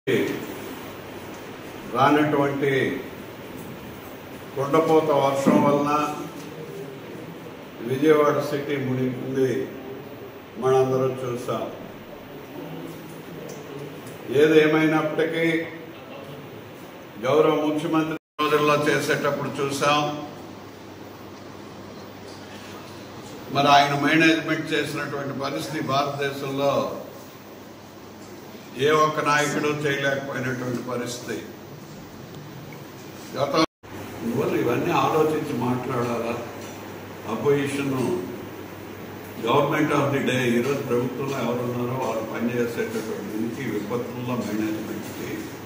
రానటువంటి కుండపోత వర్షం వలన విజయవాడ సిటీ మునిగింది మనందరం చూసాం ఏదేమైనప్పటికీ గౌరవ ముఖ్యమంత్రి రోజుల్లో చేసేటప్పుడు చూసాం మరి ఆయన మేనేజ్మెంట్ చేసినటువంటి పరిస్థితి భారతదేశంలో ఏ ఒక్క నాయకుడు చేయలేకపోయినటువంటి పరిస్థితి గత అందువల్ల ఇవన్నీ ఆలోచించి మాట్లాడాలా opposition government of the day ఈరోజు ప్రభుత్వంలో ఎవరున్నారో వాళ్ళు పనిచేసేటటువంటి ఇంటి విపత్తుల్లో మేనేజ్మెంట్కి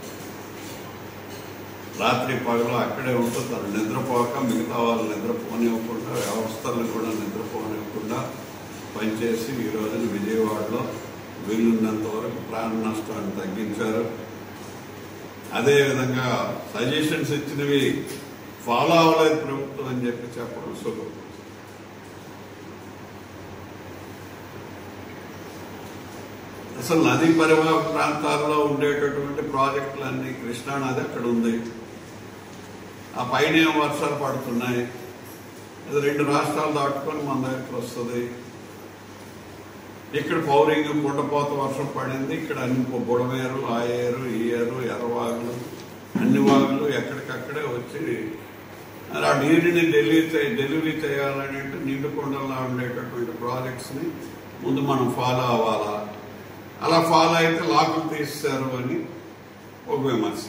రాత్రి పగలు అక్కడే ఉంటూ తను నిద్రపోక మిగతా వాళ్ళు నిద్రపోనివ్వకుండా వ్యవస్థలను కూడా నిద్రపోనివ్వకుండా పనిచేసి ఈ రోజున విజయవాడలో వీలున్నంత వరకు ప్రాణ నష్టాన్ని తగ్గించారు అదేవిధంగా సజెషన్స్ ఇచ్చినవి ఫాలో అవ్వలేదు ప్రభుత్వం అని చెప్పి చెప్పడం సులువు అసలు నదీ పరివాహక ప్రాంతాల్లో ఉండేటటువంటి ప్రాజెక్టులన్నీ కృష్ణా నది అక్కడ ఉంది ఆ పైన ఏం వర్షాలు పడుతున్నాయి అది రెండు రాష్ట్రాలు దాటుకొని మన దగ్గరికి వస్తుంది ఇక్కడ పౌరింగ్ కుండపోత వర్షం పడింది ఇక్కడ అన్ని బుడమేరు ఆ ఏరు ఈ ఏరు ఎర్రవాగులు అన్ని వాగులు ఎక్కడికక్కడే వచ్చి మరి ఆ నీరుని డెలివరీ చేయ డెలివరీ చేయాలని అంటే నిండు కొండల్లో ఉండేటటువంటి ప్రాజెక్ట్స్ని ముందు మనం ఫాలో అవ్వాలా అలా ఫాలో అయితే లాకులు తీస్తారు అని ఒక విమర్శ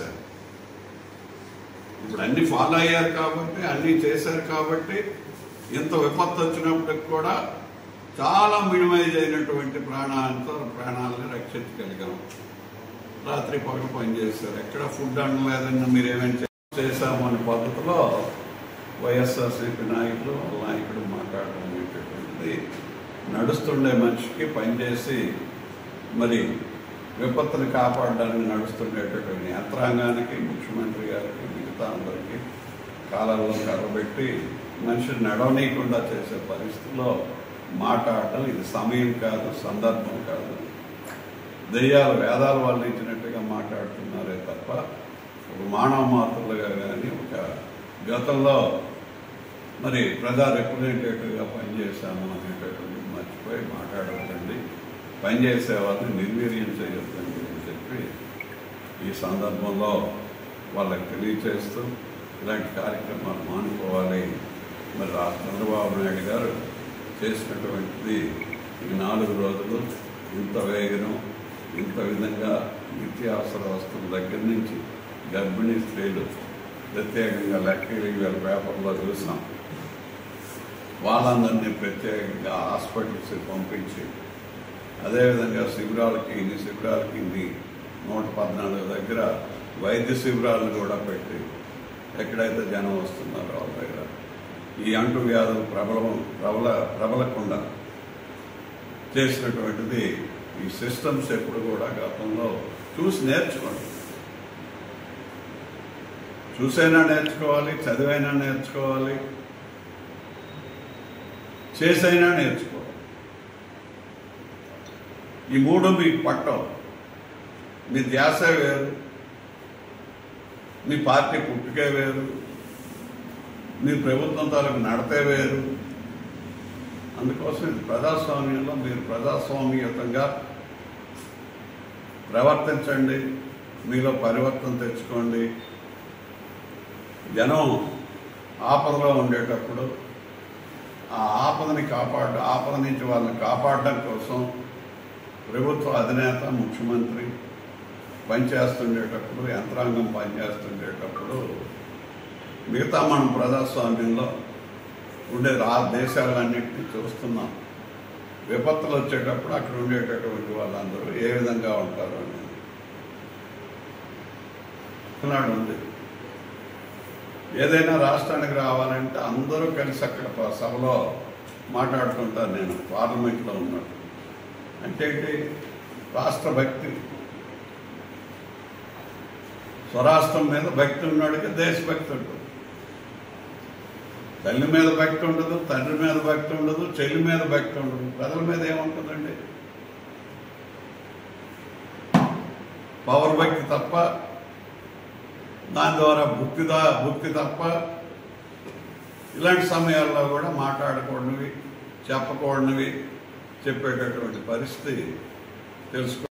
ఇప్పుడు అన్ని ఫాలో అయ్యారు కాబట్టి అన్ని చేశారు కాబట్టి ఇంత విపత్తు వచ్చినప్పటికి కూడా చాలా మినిమైజ్ అయినటువంటి ప్రాణాలతో ప్రాణాలను రక్షించగలిగాం రాత్రి పగలు పనిచేస్తారు ఎక్కడ ఫుడ్ అనలేదన్న మీరు ఏమైనా చేశాము అనే పద్ధతిలో వైఎస్ఆర్సీపీ నాయకులు వాళ్ళ నాయకుడు మాట్లాడడం అనేటటువంటిది నడుస్తుండే మనిషికి పనిచేసి మరి విపత్తుని కాపాడడానికి నడుస్తుండేటటువంటి యంత్రాంగానికి ముఖ్యమంత్రి గారికి మిగతా అందరికీ కాలాల్లో కర్రబెట్టి మనిషిని నడవనీయకుండా చేసే పరిస్థితిలో మాట్లాడటం ఇది సమయం కాదు సందర్భం కాదు దెయ్యాలు వేదాలు వాళ్ళు ఇచ్చినట్టుగా మాట్లాడుతున్నారే తప్ప ఒక మానవ మాతృలుగా కానీ ఒక గతంలో మరి ప్రజా రిప్రజెంటేటివ్గా పనిచేశాము అనేటటువంటి మర్చిపోయి మాట్లాడవద్దండి పనిచేసే వాళ్ళని నిర్వీర్యం చేయొద్దండి అని చెప్పి ఈ సందర్భంలో వాళ్ళకి తెలియచేస్తూ ఇలాంటి కార్యక్రమాలు మానుకోవాలి మరి రా చంద్రబాబు నాయుడు గారు చేసినటువంటిది ఈ నాలుగు రోజులు ఇంత వేగనం ఇంత విధంగా నిత్యావసర వస్తువుల దగ్గర నుంచి గర్భిణీ స్త్రీలు ప్రత్యేకంగా లెక్కలు వీళ్ళ పేపర్లో చూసాం వాళ్ళందరినీ ప్రత్యేకంగా హాస్పిటల్స్కి పంపించి అదేవిధంగా శిబిరాలకి ఇన్ని శిబిరాలకి ఇన్ని నూట పద్నాలుగు దగ్గర వైద్య శిబిరాలను కూడా పెట్టి ఎక్కడైతే జనం వస్తున్నారో వాళ్ళ దగ్గర ఈ అంటు వ్యాధులు ప్రబలం ప్రబల ప్రబలకుండా చేసినటువంటిది ఈ సిస్టమ్స్ ఎప్పుడు కూడా గతంలో చూసి నేర్చుకోండి చూసైనా నేర్చుకోవాలి చదివైనా నేర్చుకోవాలి చేసైనా నేర్చుకోవాలి ఈ మూడు మీకు పట్టవు మీ ధ్యాస వేరు మీ పార్టీ పుట్టుకే వేరు మీ ప్రభుత్వం తాలూకు నడతే వేరు అందుకోసం ఇది ప్రజాస్వామ్యంలో మీరు ప్రజాస్వామ్యయుతంగా ప్రవర్తించండి మీలో పరివర్తన తెచ్చుకోండి జనం ఆపదలో ఉండేటప్పుడు ఆ ఆపదని కాపాడ ఆపద నుంచి వాళ్ళని కాపాడడం కోసం ప్రభుత్వ అధినేత ముఖ్యమంత్రి పనిచేస్తుండేటప్పుడు యంత్రాంగం పనిచేస్తుండేటప్పుడు మిగతా మనం ప్రజాస్వామ్యంలో ఉండే రా దేశాలన్నింటినీ చూస్తున్నాం విపత్తులు వచ్చేటప్పుడు అక్కడ ఉండేటటువంటి వాళ్ళందరూ ఏ విధంగా ఉంటారు అనేది నాడు ఉంది ఏదైనా రాష్ట్రానికి రావాలంటే అందరూ కలిసి అక్కడ ప- సభలో మాట్లాడుకుంటారు నేను పార్లమెంట్లో ఉన్నాడు అంటే ఏంటి రాష్ట్ర భక్తి స్వరాష్ట్రం మీద భక్తి ఉన్నాడికి దేశభక్తి ఉంటుంది తల్లి మీద భక్తి ఉండదు తండ్రి మీద భక్తి ఉండదు చెల్లి మీద భక్తి ఉండదు ప్రజల మీద ఏముంటుందండి పవర్ భక్తి తప్ప దాని ద్వారా భుక్తిదా భుక్తి తప్ప ఇలాంటి సమయాల్లో కూడా మాట్లాడకూడనివి చెప్పకూడనివి చెప్పేటటువంటి పరిస్థితి తెలుసుకో